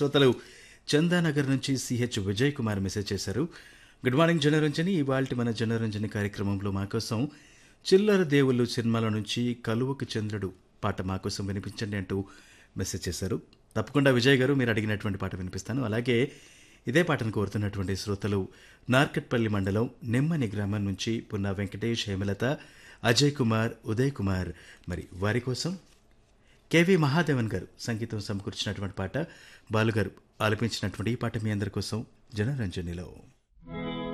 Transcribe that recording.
శ్రోతలు చందానగర్ నుంచి C H Vijay Kumar message చేశారు గుడ్ మార్నింగ్ జనరంజని ఇవాళ మన జనరంజని కార్యక్రమంలో మా కోసం చిల్లర దేవుళ్ళు సినిమాల నుంచి కలువకు చంద్రుడు పాట మా కోసం వినిపించండి అంటూ మెసేజ్ చేశారు తప్పకుండా విజయ్ గారు మీరు అడిగినటువంటి పాట వినిపిస్తాను అలాగే ఇదే పాటను కోరుతున్నటువంటి శ్రోతలు నార్కట్పల్లి మండలం నెమ్మని గ్రామం నుంచి పున్నా వెంకటేష్ హేమలత అజయ్ కుమార్ ఉదయ్ కుమార్ మరి వారి కోసం కేవి మహాదేవన్ గారు సంగీతం సమకూర్చినటువంటి పాట బాలుగారు ఆలపించినటువంటి ఈ పాట మీ అందరి కోసం జనరంజనిలో